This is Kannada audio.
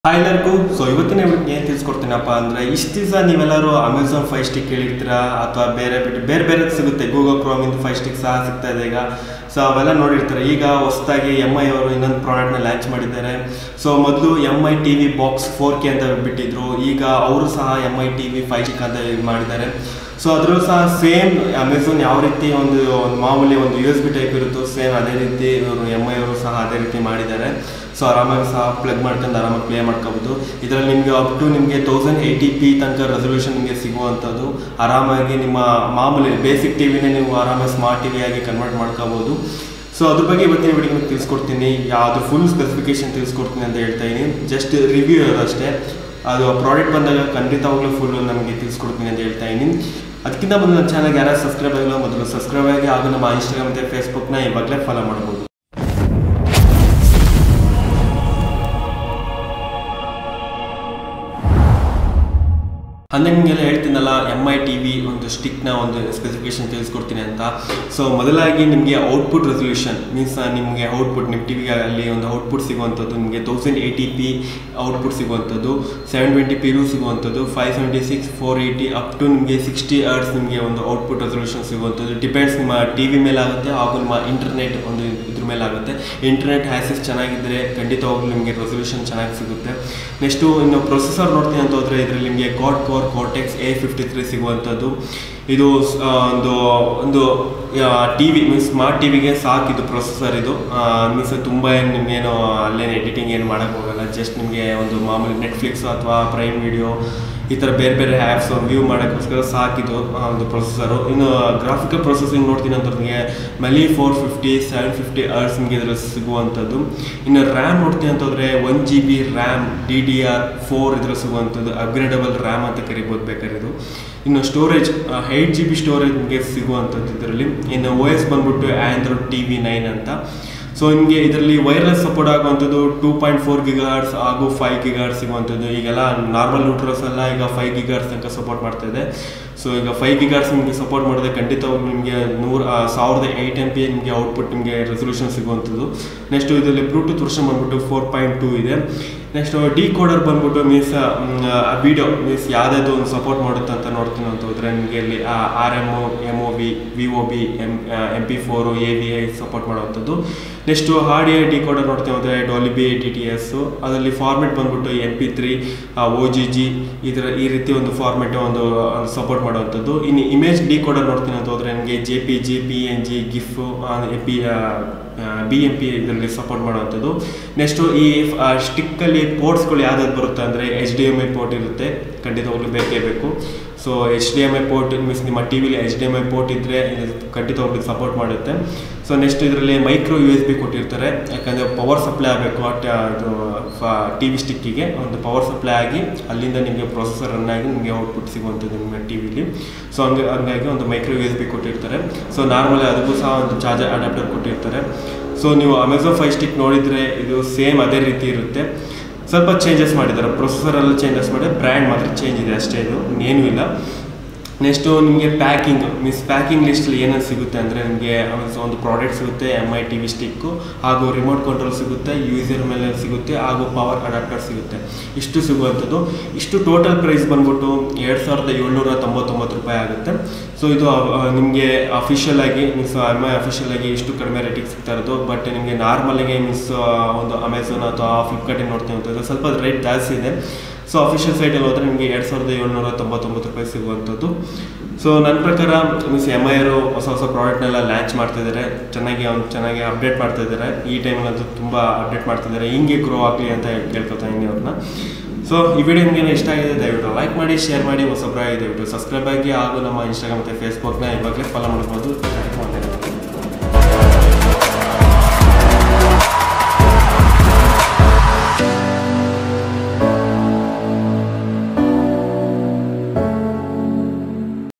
ಹಾಯ್ ಎಲ್ಲರಿಗೂ ಸೊ ಇವತ್ತಿನ ವಿಡಿಯೋಗೆ ಏನು ತಿಳಿಸ್ಕೊಡ್ತೀನಪ್ಪ ಅಂದರೆ ಇಷ್ಟು ದಿವಸ ನೀವೆಲ್ಲರೂ ಅಮೆಝಾನ್ ಫೈವ್ ಸ್ಟಿಕ್ ಕೇಳಿರ್ತೀರಾ ಅಥವಾ ಬೇರೆ ಬಿಟ್ಟು ಬೇರೆ ಬೇರೆ ಸಿಗುತ್ತೆ ಗೂಗಲ್ ಕ್ರೋಮಿಂದ ಫೈವ್ ಸ್ಟಿಕ್ ಸಹ ಸಿಗ್ತಾ ಇದೆ ಈಗ ಸೊ ಅವೆಲ್ಲ ನೋಡಿರ್ತಾರೆ ಈಗ ಹೊಸದಾಗಿ ಎಮ್ ಐ ಅವರು ಇನ್ನೊಂದು ಪ್ರಾಡಕ್ಟ್ನ ಲಾಂಚ್ ಮಾಡಿದ್ದಾರೆ ಸೊ ಮೊದಲು M I T V box four K ಅಂತ ಬಿಟ್ಟಿದ್ರು ಈಗ ಅವರು ಸಹ M I T V five stick ಅಂತ ಇದು ಮಾಡಿದ್ದಾರೆ ಸೊ ಅದರಲ್ಲೂ ಸಹ ಸೇಮ್ ಅಮೆಝಾನ್ ಯಾವ ರೀತಿ ಒಂದು ಒಂದು ಮಾಮೂಲಿ ಒಂದು ಯು ಎಸ್ ಬಿ ಟೈಪ್ ಇರುತ್ತೋ ಸೇಮ್ ಅದೇ ರೀತಿ ಇವರು ಎಮ್ ಐ ಅವರು ಸಹ ಅದೇ ರೀತಿ ಮಾಡಿದ್ದಾರೆ ಸೊ ಆರಾಮಾಗಿ ಸಹ ಪ್ಲಗ್ ಮಾಡ್ಕೊಂಡು ಆರಾಮಾಗಿ ಪ್ಲೇ ಮಾಡ್ಕೋಬೋದು ಇದರಲ್ಲಿ ನಿಮಗೆ ಅಪ್ ಟು ನಿಮಗೆ ತೌಸಂಡ್ ಏಯ್ಟಿ ಪಿ ತನಕ ರೆಸೊಲ್ಯೂಷನ್ ನಿಮಗೆ ಸಿಗುವಂಥದ್ದು ಆರಾಮಾಗಿ ನಿಮ್ಮ ಮಾಮೂಲಿ ಬೇಸಿಕ್ ಟಿ ವಿನೇ ನೀವು ಆರಾಮಾಗಿ ಸ್ಮಾರ್ಟ್ ಟಿ ಆಗಿ ಕನ್ವರ್ಟ್ ಮಾಡ್ಕೋಬೋದು ಸೊ ಅದ್ರ ಬಗ್ಗೆ ಇವತ್ತಿನ ವಿಡಿಯೋ ನಿಮಗೆ ತಿಳಿಸ್ಕೊಡ್ತೀನಿ ಯಾವುದು ಫುಲ್ ಸ್ಪೆಸಿಫಿಕೇಶನ್ ತಿಳಿಸ್ಕೊಡ್ತೀನಿ ಅಂತ ಹೇಳ್ತಾ ಇದ್ದೀನಿ ಜಸ್ಟ್ ರಿವ್ಯೂ ಇರೋದಷ್ಟೇ ಅದು ಪ್ರಾಡಕ್ಟ್ ಬಂದಾಗ ಖಂಡಿತವಾಗ್ಲೂ ಫುಲ್ ನಮಗೆ ತಿಳಿಸ್ಕೊಡ್ತೀನಿ ಅಂತ ಹೇಳ್ತಾ ಇದ್ದೀನಿ ಅದಕ್ಕಿಂತ ಮೊದಲು ನನ್ನ ಚಾನಲ್ಗೆ ಯಾರು ಸಬ್ಸ್ಕ್ರೈಬ್ ಆಗಿಲ್ಲ ಮೊದಲು ಸಬ್ಸ್ಕ್ರೈಬ್ ಆಗಿ ಹಾಗೂ ನಮ್ಮ ಇನ್ಸ್ಟಾಗ್ರಾಮ್ ಮತ್ತು ಫೇಸ್ಬುಕ್ನ ಇವಾಗಲೇ ಫಾಲೋ ಮಾಡ್ಬೋದು ಅಂದೆ ನಿಮಗೆಲ್ಲ ಹೇಳ್ತೀನಲ್ಲ ಎಮ್ ಐ ಟಿ ವಿ ಒಂದು ಸ್ಟಿಕ್ನ ಒಂದು ಸ್ಪೆಸಿಫಿಕೇಶನ್ ತಿಳಿಸ್ಕೊಡ್ತೀನಿ ಅಂತ ಸೊ ಮೊದಲಾಗಿ ನಿಮಗೆ ಔಟ್ಪುಟ್ ರೆಸೊಲ್ಯೂಷನ್ ಮೀನ್ಸ್ ನಿಮಗೆ ಔಟ್ಪುಟ್ ನಿಮ್ಮ ಟಿ ವಿಗೆ ಅಲ್ಲಿ ಒಂದು ಔಟ್ಪುಟ್ ಸಿಗುವಂಥದ್ದು ನಿಮಗೆ ತೌಸಂಡ್ ಏಯ್ಟಿ ಪಿ ಔಟ್ಪುಟ್ ಸಿಗುವಂಥದ್ದು ಸೆವೆನ್ ಟ್ವೆಂಟಿ ಪಿಗೂ ಸಿಗುವಂಥದ್ದು five seventy six four eighty up to ನಿಮಗೆ ಸಿಕ್ಸ್ಟಿ ಅರ್ಸ್ ನಿಮಗೆ ಒಂದು ಔಟ್ಪುಟ್ ರೆಸೊಲ್ಯೂಷನ್ ಸಿಗುವಂಥದ್ದು ಡಿಪೆಂಡ್ಸ್ ನಿಮ್ಮ ಟಿ ವಿ ಮೇಲೆ ಆಗುತ್ತೆ ಹಾಗೂ ನಿಮ್ಮ ಇಂಟರ್ನೆಟ್ ಒಂದು ಇದ್ರ ಮೇಲೆ ಆಗುತ್ತೆ ಇಂಟರ್ನೆಟ್ ಹ್ಯಾಸಿಸ್ ಚೆನ್ನಾಗಿದ್ದರೆ ಖಂಡಿತವಾಗ್ಲೂ ನಿಮಗೆ ರೆಸೊಲ್ಯೂಷನ್ ಚೆನ್ನಾಗಿ ಸಿಗುತ್ತೆ ನೆಕ್ಸ್ಟು ಇನ್ನು ಪ್ರೊಸೆಸರ್ ನೋಡ್ತೀನಿ ಅಂತ ಹೋದರೆ ಇದರಲ್ಲಿ ನಿಮಗೆ quad core Cortex A fifty three ಸಿಗುವಂಥದ್ದು ಇದು ಸ್- ಆ, ಒಂದು ಒಂದು T V means smart T ವಿಗೆ ಸಾಕಿದು ಪ್ರೊಸೆಸರ್ ಇದು ಮೀನ್ಸ್ ತುಂಬ ಏನು ನಿಮಗೇನು ಅಲ್ಲೇನು ಎಡಿಟಿಂಗ್ ಏನು ಮಾಡೋಕ್ಕೆ ಹೋಗಲ್ಲ ಜಸ್ಟ್ ನಿಮಗೆ ಒಂದು ಮಾಮೂಲಿ ನೆಟ್ಫ್ಲಿಕ್ಸ್ ಅಥವಾ ಪ್ರೈಮ್ ವಿಡಿಯೋ ಈ ಥರ ಬೇರೆ ಬೇರೆ ಆ್ಯಪ್ಸ್ ವ್ಯೂ ಮಾಡೋಕ್ಕೋಸ್ಕರ ಸಾಕಿದು ಆ, ಒಂದು ಪ್ರೊಸೆಸರು ಇನ್ನು ಗ್ರಾಫಿಕಲ್ ಪ್ರೊಸೆಸಿಂಗ್ ನೋಡ್ತೀನಿ ಅಂತ ನಿಮಗೆ Mali four fifty seven fifty hertz ನಿಮಗೆ ಇದರಲ್ಲಿ ಸಿಗುವಂಥದ್ದು ಇನ್ನು ರ್ಯಾಮ್ ನೋಡ್ತೀನಿ ಅಂತಂದರೆ one G B RAM D D R four ಇದ್ರ ಸಿಗುವಂಥದ್ದು ಅಪ್ಗ್ರೇಡಬಲ್ ರ್ಯಾಮ್ ಅಂತ ಕರಿಬೋದು ಬೇಕಾದ್ರೆ ಇದು ಇನ್ನು storage eight G B storage ನಿಮಗೆ ಸಿಗುವಂಥದ್ದು ಇದರಲ್ಲಿ ಇನ್ನು ಓ ಎಸ್ ಬಂದ್ಬಿಟ್ಟು ಆ್ಯಂಡ್ರಾಯ್ಡ್ ಟಿ ವಿ ನೈನ್ ಅಂತ ಸೊ ನಿಮಗೆ ಇದರಲ್ಲಿ ವೈರ್ಲೆಸ್ ಸಪೋರ್ಟ್ ಆಗುವಂಥದ್ದು ಟೂ ಪಾಯಿಂಟ್ ಫೋರ್ ಗಿಗಾರ್ಡ್ಸ್ ಹಾಗೂ ಫೈವ್ ಗಿಗಾರ್ಡ್ಸ್ ಸಿಗುವಂಥದ್ದು ಈಗೆಲ್ಲ ನಾರ್ಮಲ್ ರೂಟ್ರಸ್ ಎಲ್ಲ ಈಗ ಫೈವ್ ಗಿಗಾರ್ಡ್ಸ್ ತನಕ ಸಪೋರ್ಟ್ ಮಾಡ್ತಾ ಇದೆ ಸೊ ಈಗ ಫೈವ್ ಗಿಗಾರ್ಡ್ಸ್ ನಿಮಗೆ ಸಪೋರ್ಟ್ ಮಾಡಿದ್ರೆ ಖಂಡಿತವಾಗ್ಲೂ ನಿಮಗೆ ನೂರು ಆ, ಸಾವಿರದ ಏಯ್ಟ್ ಎಮ್ ಪಿ ನಿಮಗೆ ಔಟ್ಪುಟ್ ನಿಮಗೆ ರೆಸೊಲ್ಯೂಷನ್ ಸಿಗುವಂಥದ್ದು ನೆಕ್ಸ್ಟ್ ಇದರಲ್ಲಿ ಬ್ಲೂಟೂತ್ ವರ್ಷನ್ ಬಂದ್ಬಿಟ್ಟು ಫೋರ್ ಪಾಯಿಂಟ್ ಟೂ ಇದೆ ನೆಕ್ಸ್ಟ್ ಡಿ ಕೋಡರ್ ಬಂದ್ಬಿಟ್ಟು ಮೀನ್ಸ್ ವಿಡಿಯೋ ಮೀನ್ಸ್ ಯಾವುದಾದ್ರು ಒಂದು ಸಪೋರ್ಟ್ ಮಾಡುತ್ತೆ ಅಂತ ನೋಡ್ತೀನಿ ಅಂತ ಹೋದ್ರೆ ನಿಮಗೆ ಇಲ್ಲಿ R M M O B V O B M M P four A V I support ಮಾಡುವಂಥದ್ದು ನೆಕ್ಸ್ಟು ಹಾರ್ಡಿಯ ಡಿ ಕೋಡರ್ ನೋಡ್ತೀವಿ ಅಂದರೆ Dolby T T S ಅದರಲ್ಲಿ ಫಾರ್ಮೆಟ್ ಬಂದ್ಬಿಟ್ಟು M P three O G G ಈ ಥರ ಈ ರೀತಿ ಒಂದು ಫಾರ್ಮೆಟ್ ಒಂದು ಸಪೋರ್ಟ್ ಮಾಡುವಂಥದ್ದು ಇನ್ನು ಇಮೇಜ್ ಡಿ ಕೋಡರ್ ನೋಡ್ತೀನಿ ಅಂತ ಹೋದ್ರೆ ನಿಮಗೆ J P G P N G GIF P B M P ಇದರಲ್ಲಿ ಸಪೋರ್ಟ್ ಮಾಡುವಂಥದ್ದು ನೆಕ್ಸ್ಟು ಈ ಸ್ಟಿಕ್ಕಲ್ಲಿ ಪೋರ್ಟ್ಸ್ಗಳು ಯಾವ್ದಾದ್ರು ಬರುತ್ತೆ ಅಂದರೆ H D M I port ಇರುತ್ತೆ ಖಂಡಿತವಾಗ್ಲೂ ಬೇಕೇ ಬೇಕು so H D M I port means ನಿಮ್ಮ ಟಿ ವಿಲಿ H D M I port ಇದ್ದರೆ ಖಂಡಿತವಾಗ್ಲೂ ಸಪೋರ್ಟ್ ಮಾಡುತ್ತೆ ಸೊ ನೆಕ್ಸ್ಟ್ ಇದರಲ್ಲಿ ಮೈಕ್ರೋ ಯು ಎಸ್ ಬಿ ಕೊಟ್ಟಿರ್ತಾರೆ ಯಾಕಂದರೆ ಪವರ್ ಸಪ್ಲೈ ಆಗಬೇಕು ಅದು ಟಿ ವಿ ಸ್ಟಿಕ್ಕಿಗೆ ಒಂದು ಪವರ್ ಸಪ್ಲೈ ಆಗಿ ಅಲ್ಲಿಂದ ನಿಮಗೆ ಪ್ರೊಸೆಸರ್ ರನ್ ಆಗಿ ನಿಮಗೆ ಔಟ್ಪುಟ್ ಸಿಗುವಂಥದ್ದು ನಿಮ್ಮ ಟಿ ವಿಲಿ ಸೊ ಹಂಗೆ ಹಂಗಾಗಿ ಒಂದು ಮೈಕ್ರೋ ಯು ಎಸ್ ಬಿ ಕೊಟ್ಟಿರ್ತಾರೆ ಸೊ ನಾರ್ಮಲ್ ಅದಕ್ಕೂ ಸಹ ಒಂದು ಚಾರ್ಜರ್ ಅಡಾಪ್ಟರ್ ಕೊಟ್ಟಿರ್ತಾರೆ ಸೊ ನೀವು ಅಮೆಝಾನ್ ಫೈ ಸ್ಟಿಕ್ ನೋಡಿದರೆ ಇದು ಸೇಮ್ ಅದೇ ರೀತಿ ಇರುತ್ತೆ ಸ್ವಲ್ಪ ಚೇಂಜಸ್ ಮಾಡಿದ್ದಾರೆ ಪ್ರೊಸೆಸರಲ್ಲಿ ಚೇಂಜಸ್ ಮಾಡಿ ಬ್ರ್ಯಾಂಡ್ ಮಾತ್ರ ಚೇಂಜ್ ಇದೆ ಅಷ್ಟೇ ಇದು ಇನ್ನೇನೂ ಇಲ್ಲ ನೆಕ್ಸ್ಟು ನಿಮಗೆ ಪ್ಯಾಕಿಂಗ್ ಮೀನ್ಸ್ ಪ್ಯಾಕಿಂಗ್ ಲಿಸ್ಟಲ್ಲಿ ಏನೇನು ಸಿಗುತ್ತೆ ಅಂದರೆ ನಿಮಗೆ ಒಂದು ಪ್ರಾಡಕ್ಟ್ ಸಿಗುತ್ತೆ M I T V stick ಹಾಗೂ ರಿಮೋಟ್ ಕಂಟ್ರೋಲ್ ಸಿಗುತ್ತೆ ಯೂಸರ್ ಮೇಲೆ ಸಿಗುತ್ತೆ ಹಾಗೂ ಪವರ್ ಅಡಾಪ್ಟರ್ ಸಿಗುತ್ತೆ ಇಷ್ಟು ಸಿಗುವಂಥದ್ದು ಇಷ್ಟು ಟೋಟಲ್ ಪ್ರೈಸ್ ಬಂದ್ಬಿಟ್ಟು ಎರಡು ಸಾವಿರದ ಏಳ್ನೂರ ತೊಂಬತ್ತೊಂಬತ್ತು ರೂಪಾಯಿ ಆಗುತ್ತೆ ಸೊ ಇದು ನಿಮಗೆ ಅಫಿಷಿಯಲ್ ಆಗಿ ಮೀನ್ಸ್ ಎಮ್ ಐ ಅಫಿಷಿಯಲ್ ಆಗಿ ಇಷ್ಟು ಕಡಿಮೆ ರೇಟಿಗೆ ಸಿಗ್ತಾ ಇರೋದು ಬಟ್ ನಿಮಗೆ ನಾರ್ಮಲಾಗಿ ಮೀನ್ಸ್ ಒಂದು ಅಮೆಝಾನ್ ಅಥವಾ ಫ್ಲಿಪ್ಕಾರ್ಟಿಗೆ ನೋಡ್ತೀವಿ ಅಂತಂದರೆ ಸ್ವಲ್ಪ ರೇಟ್ ಜಾಸ್ತಿ ಇದೆ ಸೊ ಅಫಿಷಿಯಲ್ ಸೈಟಲ್ಲಿ ಹೋದರೆ ನಿಮಗೆ ಎರಡು ಸಾವಿರದ ಏಳ್ನೂರ ತೊಂಬತ್ತೊಂಬತ್ತು ರೂಪಾಯಿ ಸಿಗುವಂಥದ್ದು ಸೊ ನನ್ನ ಪ್ರಕಾರ ಮೀನ್ಸ್ ಎಮ್ ಐ ಅವರು ಹೊಸ ಹೊಸ ಪ್ರಾಡಕ್ಟ್ನೆಲ್ಲ ಲಾಂಚ್ ಮಾಡ್ತಿದ್ದಾರೆ ಚೆನ್ನಾಗಿ ಅವ್ನು ಚೆನ್ನಾಗಿ ಅಪ್ಡೇಟ್ ಮಾಡ್ತಾ ಇದ್ದಾರೆ ಈ ಟೈಮಲ್ಲಂತೂ ತುಂಬ ಅಪ್ಡೇಟ್ ಮಾಡ್ತಿದ್ದಾರೆ ಹಿಂಗೆ ಗ್ರೋ ಆಗಲಿ ಅಂತ ಕೇಳ್ಕೊತಾ ಇದ್ದೀನಿ ಅವ್ರನ್ನ ಸೊ ಈ ವಿಡಿಯೋ ನಿಮಗೆ ಇಷ್ಟ ಆಗಿದೆ ದಯವಿಟ್ಟು ಲೈಕ್ ಮಾಡಿ ಶೇರ್ ಮಾಡಿ ಹೊಸಬ್ರಾಗಿ ದಯವಿಟ್ಟು ಸಬ್ಸ್ಕ್ರೈಬ್ ಆಗಿ ಹಾಗೂ ನಮ್ಮ ಇನ್ಸ್ಟಾಗ್ರಾಮ್ ಮತ್ತು ಫೇಸ್ಬುಕ್ನ ಇವಾಗಲೇ ಫಾಲೋ ಮಾಡ್ಬೋದು